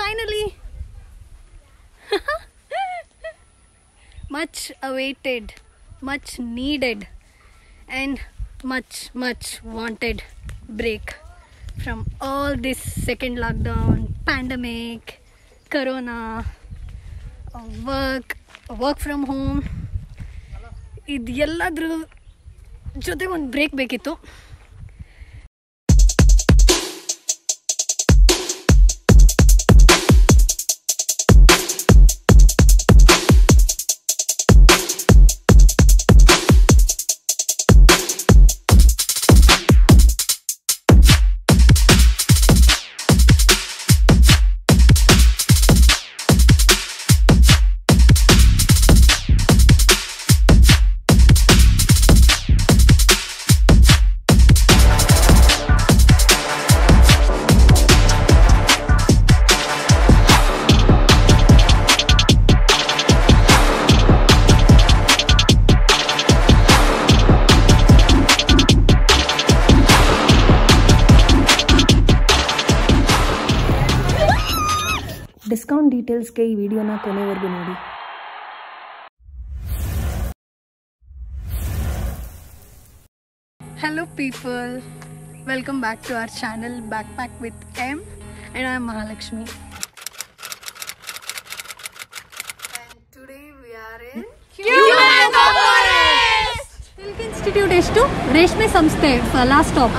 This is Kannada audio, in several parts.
finally much awaited much needed and much much wanted break from all this second lockdown pandemic corona uh, work work from home ಇದು ಎಲ್ಲದ್ರ ಜೊತೆ ಒಂದು ಬ್ರೇಕ್ ಬೇಕಿತ್ತು ಡಿಸ್ಕೌಂಟ್ ಡೀಟೇಲ್ಸ್ಗೆ ಈ ವಿಡಿಯೋನ ಕೊನೆವರೆಗೂ ನೋಡಿ Hello, people. Welcome back to our channel Backpack with M, and I'm Mahalakshmi. And today we are in silk institute ಎಷ್ಟು ರೇಷ್ಮೆ ಸಂಸ್ಥೆ last stop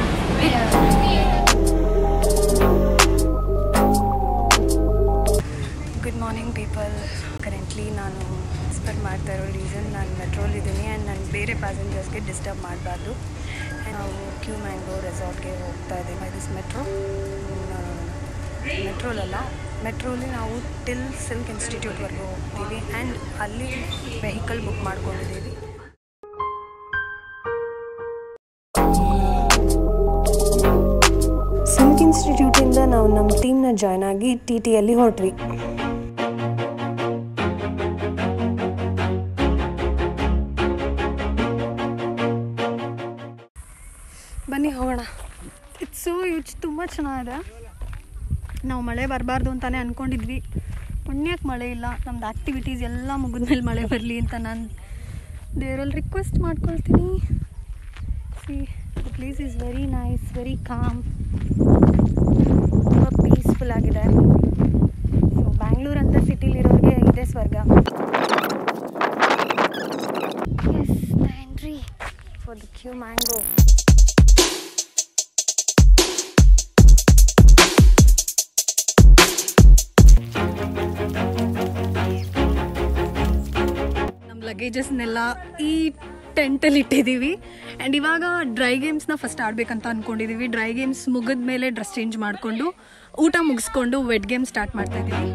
good morning people currently ನಾನು ಸ್ಪೆಂಡ್ ಮಾಡ್ತಾ ಇರೋ ರೀಸನ್ ನಾನು ಮೆಟ್ರೋಲ್ ಇದ್ದೀನಿ ಆ್ಯಂಡ್ ನಾನು ಬೇರೆ ಪ್ಯಾಸೆಂಜರ್ಸ್ಗೆ ಡಿಸ್ಟರ್ಬ್ ಮಾಡಬಾರ್ದು ನಾವು ಕ್ಯೂ ಮ್ಯಾಂಗೋ ರೆಸಾರ್ಟ್ಗೆ ಹೋಗ್ತಾ ಇದ್ದೀವಿ ಬೈ ದಿಸ್ ಮೆಟ್ರೋ ಮೆಟ್ರೋಲಲ್ಲ ಮೆಟ್ರೋಲಿ ನಾವು ಟಿಲ್ ಸಿಲ್ಕ್ ಇನ್ಸ್ಟಿಟ್ಯೂಟ್ವರೆಗೂ ಹೋಗ್ತೀವಿ ಆ್ಯಂಡ್ ಅಲ್ಲಿ ವೆಹಿಕಲ್ ಬುಕ್ ಮಾಡ್ಕೊಂಡಿದ್ದೀವಿ ಸಿಲ್ಕ್ ಇನ್ಸ್ಟಿಟ್ಯೂಟಿಂದ ನಾವು ನಮ್ಮ ಟೀಮ್ನ ಜಾಯ್ನ್ ಆಗಿ ಟಿ ಟಿಯಲ್ಲಿ ಹೊರಟ್ವಿ ಬನ್ನಿ ಹೋಗೋಣ ಇಟ್ಸು ಯೂಚ್ ತುಂಬ ಚೆನ್ನಾಗಿದೆ ನಾವು ಮಳೆ ಬರಬಾರ್ದು ಅಂತಾನೆ ಅಂದ್ಕೊಂಡಿದ್ವಿ ಪುಣ್ಯಕ್ಕೆ ಮಳೆ ಇಲ್ಲ ನಮ್ದು ಆ್ಯಕ್ಟಿವಿಟೀಸ್ ಎಲ್ಲ ಮುಗಿದ್ಮೇಲೆ ಮಳೆ ಬರಲಿ ಅಂತ ನಾನು ದೇವರಲ್ಲಿ ರಿಕ್ವೆಸ್ಟ್ ಮಾಡ್ಕೊಳ್ತೀನಿ see the place is very nice very calm ತುಂಬ ಪೀಸ್ಫುಲ್ ಆಗಿದೆ ಸೊ ಬ್ಯಾಂಗ್ಳೂರ್ ಅಂತ ಸಿಟಿಲಿರೋರಿಗೆ ಇದೆ ಸ್ವರ್ಗ is the entry for the queue mango ನಮ್ಮ ಲಗೇಜಸ್ನೆಲ್ಲ ಈ ಟೆಂಟಲ್ಲಿ ಇಟ್ಟಿದ್ದೀವಿ ಆ್ಯಂಡ್ ಇವಾಗ ಡ್ರೈ ಗೇಮ್ಸ್ನ ಫಸ್ಟ್ ಆಡಬೇಕಂತ ಅಂದ್ಕೊಂಡಿದ್ದೀವಿ ಡ್ರೈ ಗೇಮ್ಸ್ ಮುಗಿದ ಮೇಲೆ ಡ್ರೆಸ್ ಚೇಂಜ್ ಮಾಡಿಕೊಂಡು ಊಟ ಮುಗಿಸ್ಕೊಂಡು ವೆಟ್ ಗೇಮ್ ಸ್ಟಾರ್ಟ್ ಮಾಡ್ತಾ ಇದ್ದೀವಿ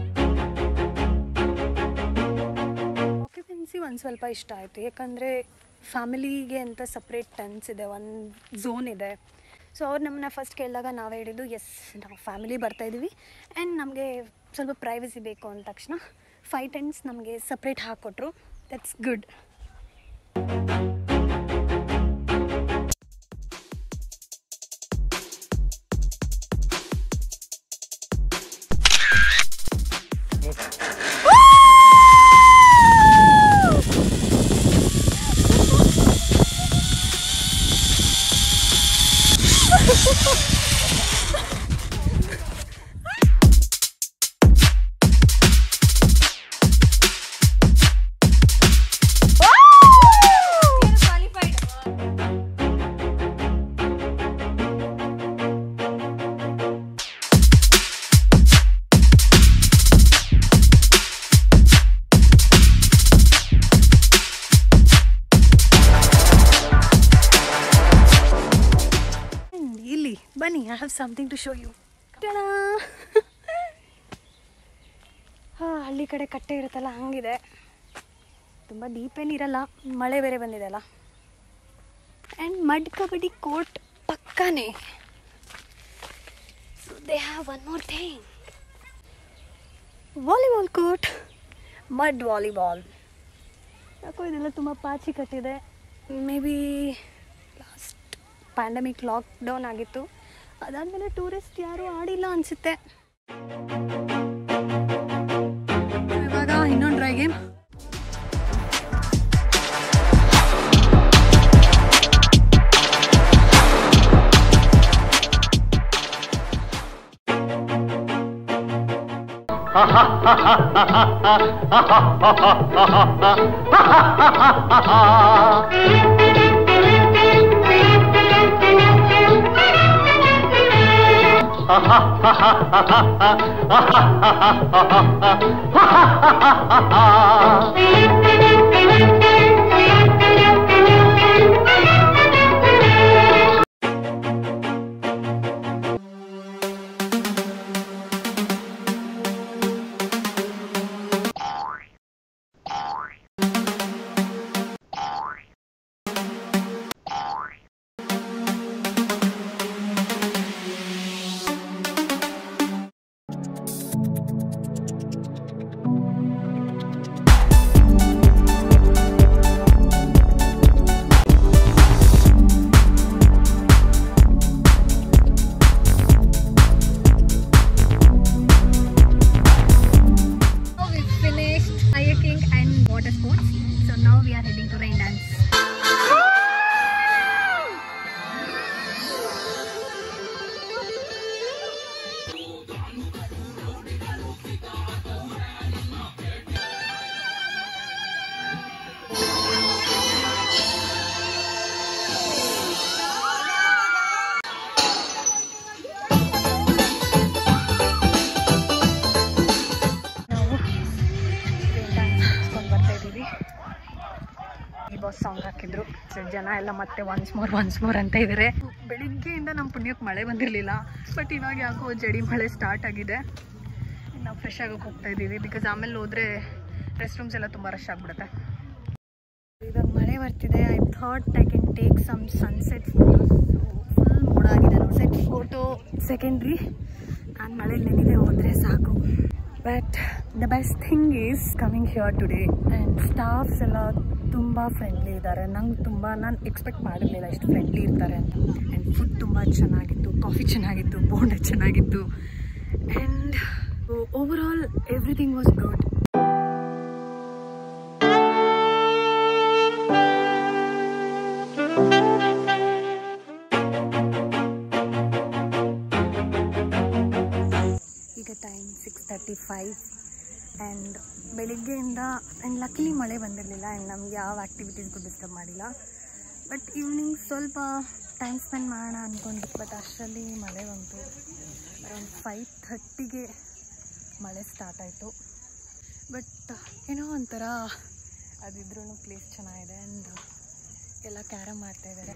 ಆಕ್ಯುಪೆನ್ಸಿ ಒಂದು ಸ್ವಲ್ಪ ಇಷ್ಟ ಆಯಿತು ಯಾಕಂದರೆ ಫ್ಯಾಮಿಲಿಗೆ ಅಂತ ಸಪ್ರೇಟ್ ಟೆನ್ಸ್ ಇದೆ ಒಂದು ಝೋನ್ ಇದೆ ಸೊ ಅವ್ರು ನಮ್ಮನ್ನ ಫಸ್ಟ್ ಕೇಳಿದಾಗ ನಾವು ಹೇಳಿದ್ದು ಎಸ್ ನಾವು ಫ್ಯಾಮಿಲಿ ಬರ್ತಾಯಿದ್ದೀವಿ ಆ್ಯಂಡ್ ನಮಗೆ ಸ್ವಲ್ಪ ಪ್ರೈವಸಿ ಬೇಕು ಅಂದ ತಕ್ಷಣ ಫೈವ್ ಟೆನ್ಸ್ ನಮಗೆ ಸಪ್ರೇಟ್ ಹಾಕ್ಕೊಟ್ರು ದಟ್ಸ್ ಗುಡ್ ಇಲ್ಲಿ ಬನ್ನಿ I have something to show you ಹಾಂ ಹಳ್ಳಿ ಕಡೆ ಕಟ್ಟೆ ಇರುತ್ತಲ್ಲ ಹಂಗಿದೆ ತುಂಬ ಡೀಪ್ ಏನಿರಲ್ಲ ಮಳೆ ಬೇರೆ ಬಂದಿದೆ ಅಲ್ಲ ಆ್ಯಂಡ್ ಮಡ್ ಕಬಡ್ಡಿ ಕೋರ್ಟ್ ಪಕ್ಕನೇ so they have one more thing volleyball court mud volleyball ಯಾಕೋ ಇದೆಲ್ಲ ತುಂಬ ಪಾಚಿ ಕಟ್ಟಿದೆ may be last pandemic lockdown ಆಗಿತ್ತು ಅದಾದಮೇಲೆ ಟೂರಿಸ್ಟ್ ಯಾರೂ ಆಡಿಲ್ಲ ಅನಿಸುತ್ತೆ Now we finished kayaking and water sports. So now we are heading to rain dance. ನಾವು rain dance ಮುಗಿಸ್ಕೊಂಡು ಬರ್ತಾ ಇದ್ದೀವಿ ಈ ಬಾಸ್ ಸಾಂಗ್ ಹಾಕಿದ್ರು ಸೊ ಜನ ಎಲ್ಲ ಮತ್ತೆ ಒನ್ಸ್ ಮೋರ್ ಒನ್ಸ್ ಮೋರ್ ಅಂತ ಇದ್ದಾರೆ ಬೆಳಿಗ್ಗೆಯಿಂದ ನಮ್ಮ ಪುಣ್ಯಕ್ಕೆ ಮಳೆ ಬಂದಿರಲಿಲ್ಲ ಬಟ್ ಇವಾಗ ಯಾಕೋ ಜಡಿ ಮಳೆ ಸ್ಟಾರ್ಟ್ ಆಗಿದೆ ನಾವು ಫ್ರೆಶ್ ಆಗೋಕೆ ಹೋಗ್ತಾ ಇದ್ದೀವಿ ಬಿಕಾಸ್ ಆಮೇಲೆ ಹೋದರೆ ರೆಸ್ಟ್ ರೂಮ್ಸ್ ಎಲ್ಲ ತುಂಬ ರಶ್ ಆಗಿಬಿಡುತ್ತೆ ಇವಾಗ ಮಳೆ ಬರ್ತಿದೆ I thought I can take some sunset photos full ಮೂಡಾಗಿದೆ ನೋಡಿ ಸೆಟ್ ಫೋಟೋ ಸೆಕೆಂಡ್ರಿ ನಾನು ಮಳೆಗೆ ನೆನೆದೇ ಹೋದರೆ ಸಾಕು but the best thing is coming here today and staffs ಎಲ್ಲ ತುಂಬ ಫ್ರೆಂಡ್ಲಿ ಇದ್ದಾರೆ ನಂಗೆ ತುಂಬ ನಾನು ಎಕ್ಸ್ಪೆಕ್ಟ್ ಮಾಡಿರಲಿಲ್ಲ ಇಷ್ಟು ಫ್ರೆಂಡ್ಲಿ ಇರ್ತಾರೆ ಅಂತ ಆ್ಯಂಡ್ ಫುಡ್ ತುಂಬ ಚೆನ್ನಾಗಿತ್ತು ಕಾಫಿ ಚೆನ್ನಾಗಿತ್ತು ಬೋಂಡ ಚೆನ್ನಾಗಿತ್ತು and over all everything was good ಈಗ time six thirty five and ಬೆಳಿಗ್ಗೆಯಿಂದ ಆ್ಯಂಡ್ ಲಕ್ಲಿ ಮಳೆ ಬಂದಿರಲಿಲ್ಲ ಆ್ಯಂಡ್ ನಮ್ಗೆ ಯಾವ ಆ್ಯಕ್ಟಿವಿಟೀಸ್ಗೂ ಡಿಸ್ಟರ್ಬ್ ಮಾಡಿಲ್ಲ ಬಟ್ ಈವ್ನಿಂಗ್ ಸ್ವಲ್ಪ ಟೈಮ್ ಸ್ಪೆಂಡ್ ಮಾಡೋಣ ಅಂದ್ಕೊಂಡು ಬಟ್ ಅಷ್ಟರಲ್ಲಿ ಮಳೆ ಬಂತು ಅರೌಂಡ್ ಫೈವ್ ಥರ್ಟಿಗೆ ಮಳೆ ಸ್ಟಾರ್ಟ್ ಆಯಿತು ಬಟ್ ಏನೋ ಒಂಥರ ಅದಿದ್ರೂ ಪ್ಲೇಸ್ ಚೆನ್ನಾಗಿದೆ ಆ್ಯಂಡ್ ಎಲ್ಲ ಕ್ಯಾರಮ್ ಮಾಡ್ತಾಯಿದ್ದಾರೆ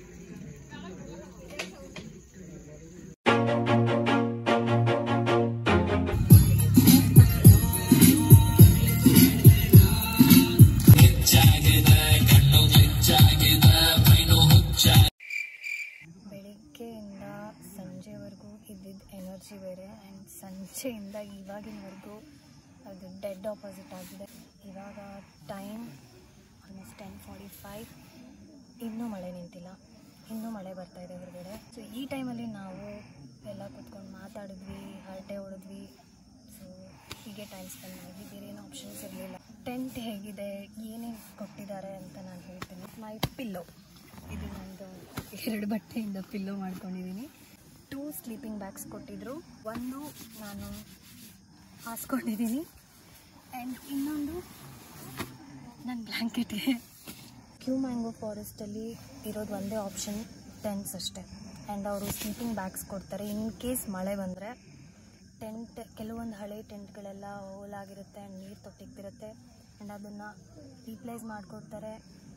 ಬೆಳಿಗ್ಗೆಯಿಂದ ಸಂಜೆವರೆಗೂ ಇದ್ದಿದ್ದ ಎನರ್ಜಿ ಬೇರೆ ಆ್ಯಂಡ್ ಸಂಜೆಯಿಂದ ಇವಾಗಿನವರೆಗೂ ಅದು ಡೆಡ್ ಆಪೋಸಿಟ್ ಆಗಿದೆ ಇವಾಗ time almost ten forty five ಇನ್ನೂ ಮಳೆ ನಿಂತಿಲ್ಲ ಇನ್ನೂ ಮಳೆ ಬರ್ತಾ ಇದೆ ಹೊರಗಡೆ ಸೊ ಈ ಟೈಮಲ್ಲಿ ನಾವು ಎಲ್ಲ ಕೂತ್ಕೊಂಡು ಮಾತಾಡಿದ್ವಿ ಹರಟೆ ಹೊಡೆದ್ವಿ ಸೊ ಹೀಗೆ ಟೈಮ್ ಸ್ಪೆಂಡ್ ಮಾಡಿದ್ವಿ ಬೇರೆ ಏನು ಆಪ್ಷನ್ಸ್ ಇರಲಿಲ್ಲ ಟೆಂಟ್ ಹೇಗಿದೆ ಏನೇನು ಕೊಟ್ಟಿದ್ದಾರೆ ಅಂತ ನಾನು ಹೇಳ್ತೀನಿ ಮೈ ಪಿಲ್ಲೋ ಇದು ನಂದು ಎರಡು ಬಟ್ಟೆಯಿಂದ ಪಿಲ್ಲೋ ಮಾಡ್ಕೊಂಡಿದ್ದೀನಿ ಟೂ ಸ್ಲೀಪಿಂಗ್ ಬ್ಯಾಗ್ಸ್ ಕೊಟ್ಟಿದ್ರು ಒಂದು ನಾನು ಹಾಸ್ಕೊಂಡಿದ್ದೀನಿ ಆ್ಯಂಡ್ ಇನ್ನೊಂದು ನನ್ನ ಬ್ಲ್ಯಾಂಕೆಟ್ಗೆ ಕ್ಯೂ ಮ್ಯಾಂಗೋ ಫಾರೆಸ್ಟಲ್ಲಿ ಇರೋದು ಒಂದೇ ಆಪ್ಷನ್ ಟೆಂಟ್ಸ್ ಅಷ್ಟೇ ಆ್ಯಂಡ್ ಅವರು ಸ್ಲೀಪಿಂಗ್ ಬ್ಯಾಗ್ಸ್ ಕೊಡ್ತಾರೆ ಇನ್ ಕೇಸ್ ಮಳೆ ಬಂದರೆ ಟೆಂಟ್ ಕೆಲವೊಂದು ಹಳೆ ಟೆಂಟ್ಗಳೆಲ್ಲ ಹೋಲಾಗಿರುತ್ತೆ ಆ್ಯಂಡ್ ನೀರು ತೊಟ್ಟಿಗ್ತಿರುತ್ತೆ ಆ್ಯಂಡ್ ಅದನ್ನು ರೀಪ್ಲೇಸ್ ಮಾಡಿಕೊಡ್ತಾರೆ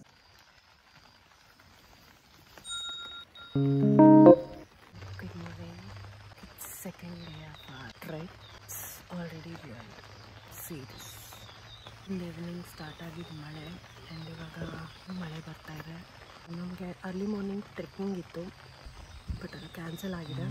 Good morning. It's second day of our trip. It's already beyond. See this. ಒಂದು ಈವ್ನಿಂಗ್ ಸ್ಟಾರ್ಟ್ ಆಗಿದ್ದು ಮಳೆ ಆ್ಯಂಡ್ ಇವಾಗ ಮಳೆ ಬರ್ತಾ ಇದೆ ನಮಗೆ ಅರ್ಲಿ ಮಾರ್ನಿಂಗ್ ಟ್ರೆಕ್ಕಿಂಗ್ ಇತ್ತು ಬಟ್ ಅದು ಕ್ಯಾನ್ಸಲ್ ಆಗಿದೆ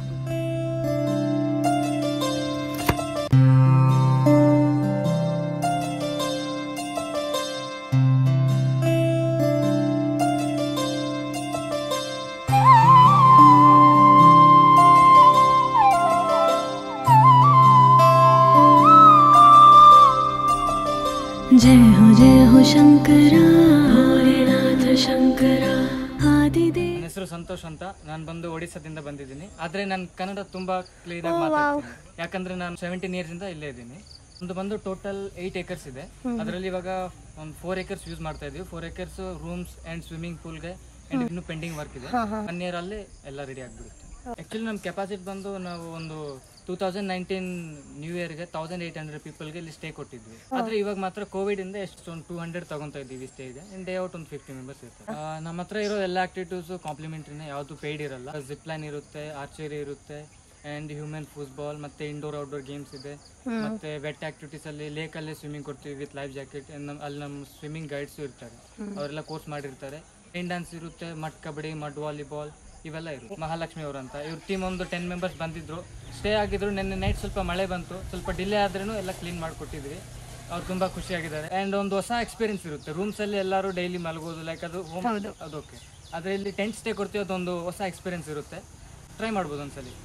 जय हो जय हो शंकरा भोलेनाथ शंकरा आदिदेव ಹೆಸರು ಸಂತೋಷ್ ಅಂತ ನಾನು ಬಂದು ಒಡಿಸ್ಸಾದಿಂದ ಬಂದಿದ್ದೀನಿ ಆದ್ರೆ ನಾನು ಕನ್ನಡ ತುಂಬಾ ಕ್ಲಿಯರ್ ಆಗಿ ಮಾತಾಡ್ತೀನಿ ಯಾಕಂದ್ರೆ ನಾನು ಸೆವೆಂಟೀನ್ ಇಯರ್ಸ್ ಇಂದ ಇಲ್ಲೇ ಇದ್ದೀನಿ ಒಂದು ಬಂದು ಟೋಟಲ್ ಏಯ್ಟ್ ಏಕರ್ಸ್ ಇದೆ ಅದರಲ್ಲಿ ಇವಾಗ ಒಂದು ಫೋರ್ ಏಕರ್ಸ್ ಯೂಸ್ ಮಾಡ್ತಾ ಇದೀವಿ four acres rooms and swimming ಪೂಲ್ಗೆ ಅಂಡ್ ಇನ್ನು ಪೆಂಡಿಂಗ್ ವರ್ಕ್ ಇದೆ ಒನ್ ಇಯರ್ ಅಲ್ಲಿ ಎಲ್ಲ ರೆಡಿ ಆಗ್ಬಿಡುತ್ತೆ ಆಕ್ಚುಲಿ ನಮ್ಮ ಕೆಪಾಸಿಟಿ ಬಂದು ನಾವು ಒಂದು ಟೂ ತೌಸಂಡ್ ನೈನ್ಟೀನ್ ನ್ಯೂ ಇಯರ್ಗೆ ತೌಸಂಡ್ ಏಟ್ ಹಂಡ್ರೆಡ್ ಪೀಪಲ್ಗೆ ಇಲ್ಲಿ ಸ್ಟೇ ಕೊಟ್ಟಿದ್ವಿ ಆದ್ರೆ ಇವಾಗ ಮಾತ್ರ ಕೋವಿಡ್ ಇಂದ ಎಷ್ಟು ಒಂದು ಟೂ ಹಂಡ್ರೆಡ್ ತಗೊಂತಾ ಇದ್ದೀವಿ ಸ್ಟೇಗೆ ಇನ್ ಡೇ ಔಟ್ ಒಂದು ಫಿಫ್ಟಿ ಮೆಂಬರ್ಸ್ ಇರ್ತಾರೆ ಆ, ನಮ್ಮ ಹತ್ರ ಇರೋ ಎಲ್ಲ ಆಕ್ಟಿವಿಟೀಸ್ ಕಾಂಪ್ಲಿಮೆಂಟ್ರಿನೇ ಯಾವುದು ಪೇಯ್ಡ್ ಇರಲ್ಲ ಜಿಪ್ ಲೈನ್ ಇರುತ್ತೆ ಆರ್ಚರಿ ಇರುತ್ತೆ ಅಂಡ್ ಹ್ಯೂಮನ್ ಫುಟ್ಬಾಲ್ ಮತ್ತೆ ಇಂಡೋರ್ ಔಟ್ಡೋರ್ ಗೇಮ್ಸ್ ಇದೆ ಮತ್ತೆ ವೆಟ್ ಆಕ್ಟಿವಿಟೀಸ್ ಅಲ್ಲಿ ಲೇಕ್ ಅಲ್ಲೇ ಸ್ವಿಮ್ಮಿಂಗ್ ಕೊಡ್ತೀವಿ ವಿತ್ ಲೈಫ್ ಜಾಕೆಟ್ ಅಲ್ಲಿ ನಮ್ಮ ಸ್ವಿಮ್ಮಿಂಗ್ ಗೈಡ್ಸ್ ಇರ್ತಾರೆ ಅವರೆಲ್ಲ ಕೋರ್ಸ್ ಮಾಡಿರ್ತಾರೆ ರೈನ್ ಡ್ಯಾನ್ಸ್ ಇರುತ್ತೆ ಮಡ್ ಕಬಡ್ಡಿ ಮಡ್ ವಾಲಿಬಾಲ್ ಇವೆಲ್ಲ ಇರುತ್ತೆ ಮಹಾಲಕ್ಷ್ಮಿ ಅವರು ಅಂತ ಇವ್ರ ಟೀಮ್ ಒಂದು ಟೆನ್ ಮೆಂಬರ್ಸ್ ಬಂದಿದ್ರು ಸ್ಟೇ ಆಗಿದ್ರು ನಿನ್ನೆ ನೈಟ್ ಸ್ವಲ್ಪ ಮಳೆ ಬಂತು ಸ್ವಲ್ಪ ಡಿಲೇ ಆದ್ರೂ ಎಲ್ಲ ಕ್ಲೀನ್ ಮಾಡಿಕೊಟ್ಟಿದ್ವಿ ಅವ್ರು ತುಂಬಾ ಖುಷಿಯಾಗಿದ್ದಾರೆ ಅಂಡ್ ಒಂದು ಹೊಸ ಎಕ್ಸ್ಪೀರಿಯನ್ಸ್ ಇರುತ್ತೆ ರೂಮ್ಸ್ ಅಲ್ಲಿ ಎಲ್ಲರೂ ಡೈಲಿ ಮಲಗೋದು ಲೈಕ್ ಅದು ಹೋಮ್ ಅದು ಓಕೆ ಆದ್ರೆ ಇಲ್ಲಿ ಟೆಂಟ್ ಸ್ಟೇ ಕೊಡ್ತೀವಿ ಅದೊಂದು ಹೊಸ ಎಕ್ಸ್ಪೀರಿಯನ್ಸ್ ಇರುತ್ತೆ ಟ್ರೈ ಮಾಡ್ಬೋದು ಒಂದ್ಸಲಿ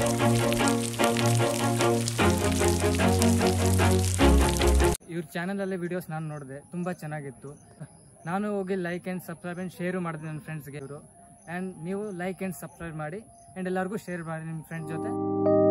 ಇವ್ರ ಚಾನಲಲ್ಲಿ ವಿಡಿಯೋಸ್ ನಾನು ನೋಡಿದೆ ತುಂಬ ಚೆನ್ನಾಗಿತ್ತು ನಾನು ಹೋಗಿ like and subscribe and share ಮಾಡಿದೆ ನನ್ನ ಫ್ರೆಂಡ್ಸ್ಗೆ ಇವರು ಆ್ಯಂಡ್ ನೀವು ಲೈಕ್ ಆ್ಯಂಡ್ ಸಬ್ಸ್ಕ್ರೈಬ್ ಮಾಡಿ ಆ್ಯಂಡ್ ಎಲ್ಲರಿಗೂ ಶೇರ್ ಮಾಡಿ ನಿಮ್ಮ ಫ್ರೆಂಡ್ಸ್ ಜೊತೆ